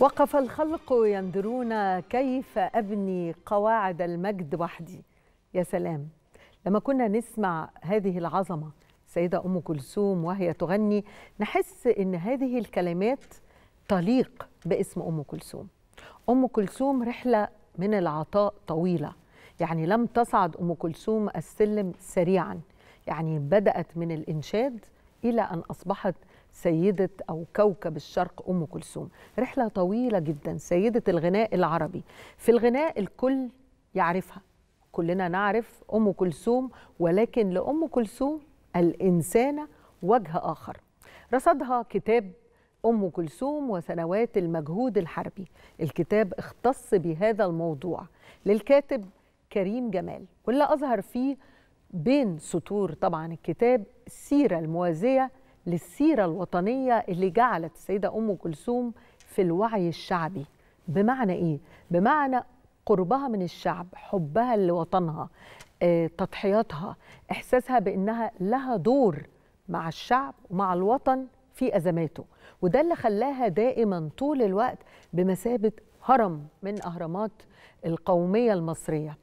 وقف الخلق ينظرون كيف ابني قواعد المجد وحدي يا سلام لما كنا نسمع هذه العظمه سيده ام كلثوم وهي تغني نحس ان هذه الكلمات تليق باسم ام كلثوم ام كلثوم رحله من العطاء طويله يعني لم تصعد ام كلثوم السلم سريعا يعني بدات من الانشاد الى ان اصبحت سيدة أو كوكب الشرق أم كلثوم رحلة طويلة جدا سيدة الغناء العربي في الغناء الكل يعرفها كلنا نعرف أم كلثوم ولكن لأم كلثوم الإنسانة وجه آخر رصدها كتاب أم كلثوم وسنوات المجهود الحربي الكتاب اختص بهذا الموضوع للكاتب كريم جمال واللي أظهر فيه بين سطور طبعا الكتاب السيرة الموازية للسيرة الوطنية اللي جعلت السيدة أم كلثوم في الوعي الشعبي بمعنى إيه؟ بمعنى قربها من الشعب حبها لوطنها آه، تضحياتها إحساسها بأنها لها دور مع الشعب ومع الوطن في أزماته وده اللي خلاها دائما طول الوقت بمثابة هرم من أهرامات القومية المصرية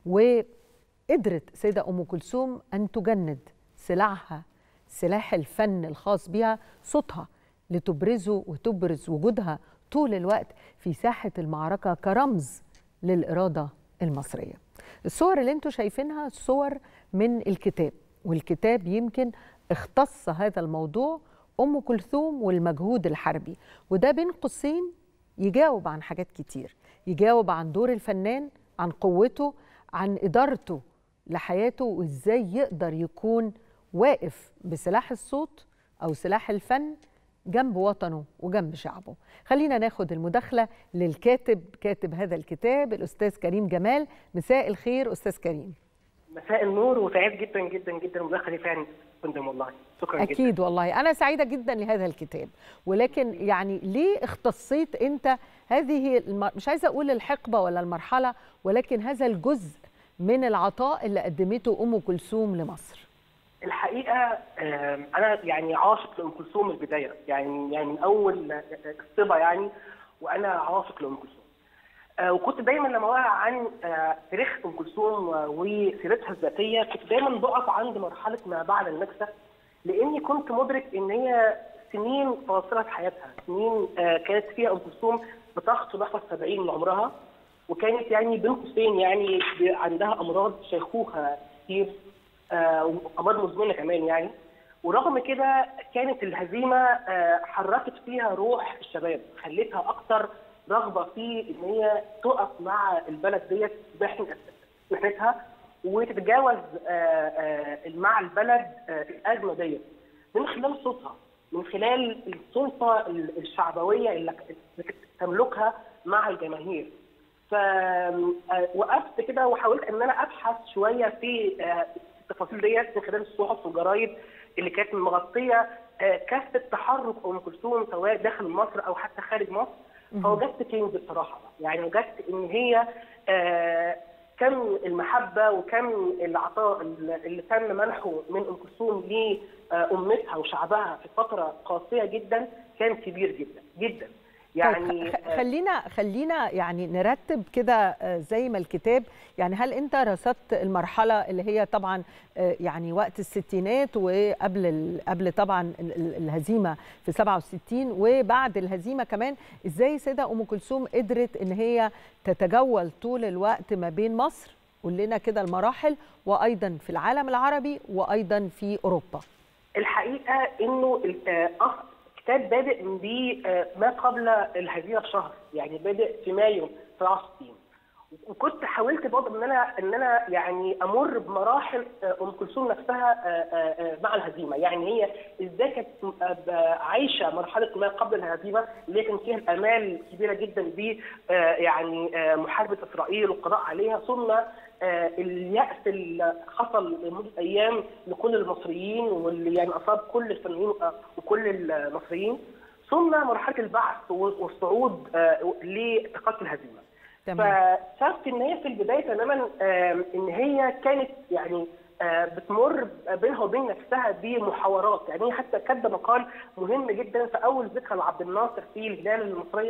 وقدرت السيدة أم كلثوم أن تجند سلاحها سلاح الفن الخاص بها صوتها لتبرزه وتبرز وجودها طول الوقت في ساحة المعركة كرمز للإرادة المصرية الصور اللي انتوا شايفينها صور من الكتاب والكتاب يمكن اختص هذا الموضوع أم كلثوم والمجهود الحربي وده بين قوسين يجاوب عن حاجات كتير يجاوب عن دور الفنان عن قوته عن إدارته لحياته وإزاي يقدر يكون واقف بسلاح الصوت او سلاح الفن جنب وطنه وجنب شعبه خلينا ناخد المداخله للكاتب كاتب هذا الكتاب الاستاذ كريم جمال مساء الخير استاذ كريم مساء النور وسعيد جدا جدا جدا المداخله فعلا فندم والله شكرا جدا اكيد والله انا سعيده جدا لهذا الكتاب ولكن يعني ليه اختصيت انت هذه الم... مش عايزه اقول الحقبه ولا المرحله ولكن هذا الجزء من العطاء اللي قدمته ام كلثوم لمصر الحقيقه آم، انا يعني عاشق لام كلثوم من البدايه يعني يعني من اول الصبا يعني وانا عاشق لام كلثوم آه، وكنت دايما لما اقرا عن آه، تاريخ ام كلثوم آه، وسيرتها الذاتيه كنت دايما بقف عند مرحله ما بعد النكسه لاني كنت مدرك ان هي سنين فاصله في حياتها سنين آه، كانت فيها ام كلثوم بتخطو نحو السبعين من عمرها وكانت يعني بين قوسين يعني عندها امراض شيخوخه كتير آه، وامراض مزمنه كمان يعني ورغم كده كانت الهزيمه آه، حركت فيها روح الشباب خلتها اكتر رغبه في ان هي تقف مع البلد ديت بحن- محنتها وتتجاوز آه، آه، مع البلد آه، الازمه ديت من خلال صوتها من خلال السلطه الشعبويه اللي اللي تملكها مع الجماهير فوقفت كده وحاولت ان انا ابحث شويه في آه، التفاصيل ديت من خلال الصحف والجرايد اللي كانت مغطيه آه، كافه تحرك ام كلثوم سواء داخل مصر او حتى خارج مصر فوجدت كنز بصراحه يعني وجدت ان هي آه، كم المحبه وكم العطاء اللي تم منحه من ام كلثوم لامتها وشعبها في فتره قاسيه جدا كان كبير جدا جدا يعني يعني طيب خلينا خلينا يعني نرتب كده آه، زي ما الكتاب يعني هل انت رصدت المرحله اللي هي طبعا آه، يعني وقت الستينات وقبل ال- قبل طبعا ال- ال- الهزيمه في 67 وبعد الهزيمه كمان ازاي سيده ام كلثوم قدرت ان هي تتجول طول الوقت ما بين مصر قول لنا كده المراحل وايضا في العالم العربي وايضا في اوروبا الحقيقه انه ال- آه، أص- الكتاب بادئ بما قبل الهزيمه بشهر يعني بادئ في مايو 67 وكنت حاولت برضه ان انا ان انا يعني امر بمراحل آه، ام كلثوم نفسها آه، آه، آه، مع الهزيمه يعني هي ازاي كانت آه، ب- عايشه مرحله ما قبل الهزيمه اللي كان فيها الامال كبيره جدا ب آه، يعني آه، محاربه اسرائيل والقضاء عليها ثم آه، اليأس اللي حصل لمدة أيام لكل المصريين واللي يعني أصاب كل الفنانين آه، وكل المصريين ثم مرحلة البعث والصعود آه، لتخطي الهزيمة تمام فشفت ان هي في البدايه تماما آم، ان هي كانت يعني آه، بتمر بينها وبين نفسها بمحاورات يعني هي حتى كاتبه مقال مهم جدا في اول ذكرى لعبد الناصر في الهلال المصريه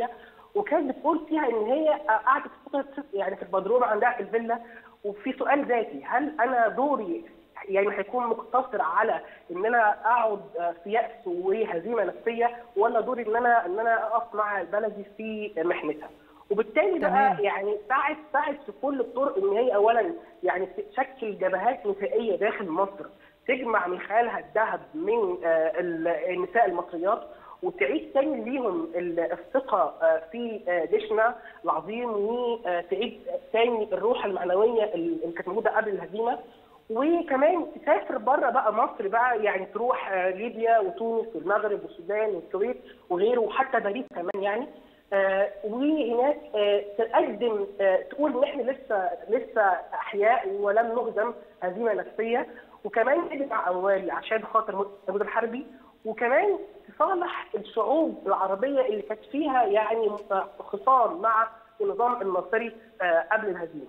وكانت بتقول فيها ان هي قعدت فتره يعني في البدروم عندها في الفيلا وفي سؤال ذاتي هل انا دوري يعني هيكون مقتصر على ان انا اقعد في ياس وهزيمه نفسيه ولا دوري ان انا ان انا اقف مع بلدي في محنتها وبالتالي بقى تمام. يعني ساعد ساعد في كل الطرق ان هي اولا يعني تشكل جبهات نسائيه داخل مصر تجمع من خلالها الذهب من آه، ال- النساء المصريات وتعيد تاني ليهم ال- الثقه آه، في آه، جيشنا العظيم وتعيد تاني الروح المعنويه اللي كانت موجوده قبل الهزيمه وكمان تسافر بره بقى مصر بقى يعني تروح آه، ليبيا وتونس والمغرب والسودان والكويت وغيره وحتى باريس كمان يعني آه، وهناك آه، تقدم آه، تقول ان احنا لسه لسه احياء ولم نهزم هزيمه نفسيه وكمان تجمع اموال عشان خاطر المدن الحربي وكمان تصالح الشعوب العربيه اللي كانت فيها يعني خصام مع النظام الناصري آه، قبل الهزيمه.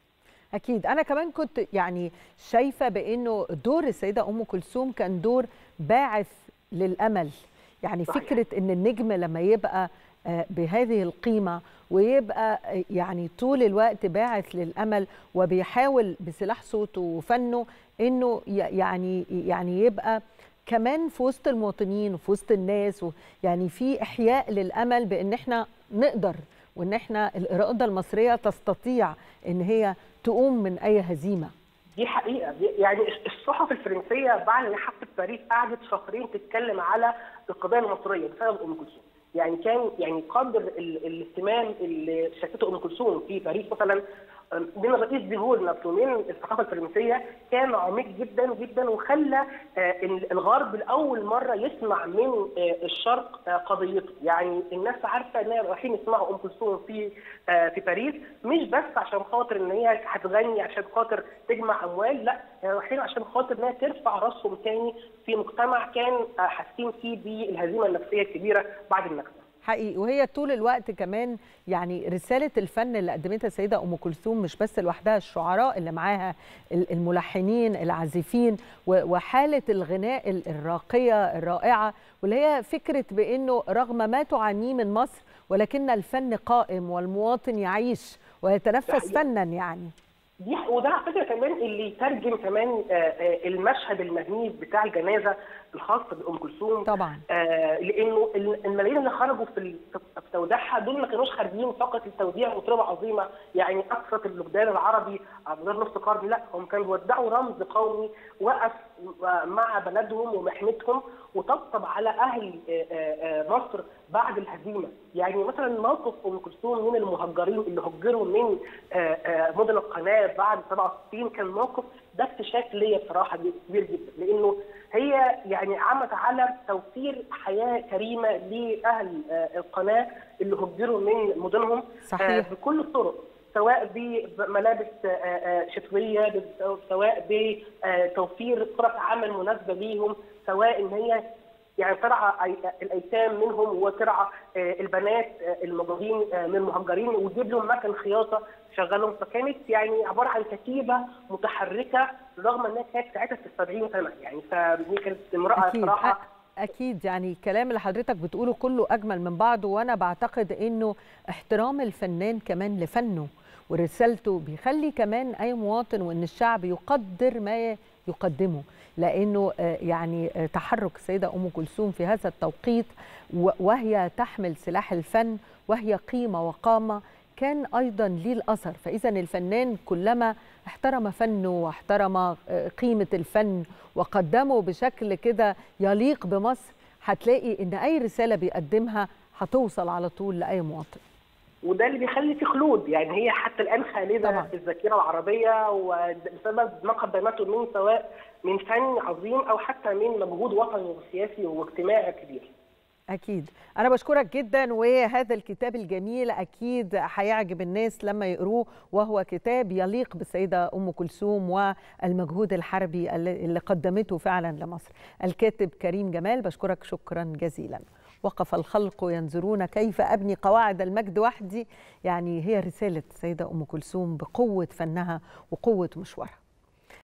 اكيد انا كمان كنت يعني شايفه بانه دور السيده ام كلثوم كان دور باعث للامل يعني صحيح. فكره ان النجم لما يبقى آه، بهذه القيمه ويبقى آه، يعني طول الوقت باعث للامل وبيحاول بسلاح صوته وفنه انه ي- يعني يعني يبقى كمان في وسط المواطنين وفي وسط الناس و- يعني في احياء للامل بان احنا نقدر وان احنا الاراده المصريه تستطيع ان هي تقوم من اي هزيمه دي حقيقه دي يعني الصحف الفرنسيه بعد حفله باريس قعدت شهرين تتكلم على القضيه المصريه بسبب ام كلثوم يعني كان يعني قدر ال- الاهتمام اللي شافته ام كلثوم في باريس مثلا من الرئيس ديغول نفسه من الثقافه الفرنسيه كان عميق جدا جدا وخلى آه، ال- الغرب لاول مره يسمع من آه، الشرق آه، قضيته، يعني الناس عارفه ان هي رايحين يسمعوا ام كلثوم في آه، في باريس مش بس عشان خاطر ان هي هتغني عشان خاطر تجمع اموال، لا هي رايحين عشان خاطر ان هي ترفع راسهم تاني في مجتمع كان آه، حاسين فيه بالهزيمه النفسيه الكبيره بعد النكسه. حقيقي وهي طول الوقت كمان يعني رسالة الفن اللي قدمتها السيدة أم كلثوم مش بس لوحدها الشعراء اللي معاها ال- الملحنين العازفين و- وحالة الغناء ال- الراقية الرائعة واللي هي فكرة بأنه رغم ما تعانيه من مصر ولكن الفن قائم والمواطن يعيش ويتنفس صحيح. فنا يعني دي وده على فكره كمان اللي يترجم كمان آه، آه، المشهد المهيب بتاع الجنازه الخاص بام كلثوم طبعا آه، لانه ال- الملايين اللي خرجوا في ال- في توديعها دول ما كانوش خارجين فقط لتوديع مطربه عظيمه يعني اكثر الوجدان العربي على مدار نص قرن لا هم كانوا بيودعوا رمز قومي وقف مع بلدهم ومحنتهم وطبطب على اهل آه، آه، آه، مصر بعد الهزيمه يعني مثلا موقف ام كلثوم من المهجرين اللي هجروا من آه، آه، مدن القناه بعد 67 كان موقف ده اكتشاف ليا بصراحه كبير جدا لانه هي يعني عملت على توفير حياه كريمه لاهل آه، القناه اللي هجروا من مدنهم صحيح. آه، بكل الطرق سواء بملابس آه، آه، شتويه سواء بتوفير فرص عمل مناسبه ليهم سواء ان هي يعني ترعى أي- الايتام منهم وترعى آه، البنات آه، الموجودين آه، من المهجرين وتجيب لهم مكن خياطه تشغلهم فكانت يعني عباره عن كتيبه متحركه رغم انها كانت ساعتها في السبعين سنه يعني فهي كانت امراه أكيد صراحه أ- أكيد يعني الكلام اللي حضرتك بتقوله كله أجمل من بعضه وأنا بعتقد إنه احترام الفنان كمان لفنه ورسالته بيخلي كمان أي مواطن وإن الشعب يقدر ما يقدمه لأنه آه، يعني آه، تحرك السيدة أم كلثوم في هذا التوقيت و- وهي تحمل سلاح الفن وهي قيمة وقامة كان ايضا ليه الاثر فاذا الفنان كلما احترم فنه واحترم آه، قيمه الفن وقدمه بشكل كده يليق بمصر هتلاقي ان اي رساله بيقدمها هتوصل على طول لاي مواطن وده اللي بيخلي في خلود يعني هي حتى الان خالده طبعاً. في الذاكره العربيه وبسبب ما قدمته من سواء من فن عظيم او حتى من مجهود وطني وسياسي واجتماعي كبير. اكيد انا بشكرك جدا وهذا الكتاب الجميل اكيد هيعجب الناس لما يقروه وهو كتاب يليق بالسيده ام كلثوم والمجهود الحربي اللي اللي قدمته فعلا لمصر الكاتب كريم جمال بشكرك شكرا جزيلا وقف الخلق ينظرون كيف ابني قواعد المجد وحدي يعني هي رساله السيده ام كلثوم بقوه فنها وقوه مشوارها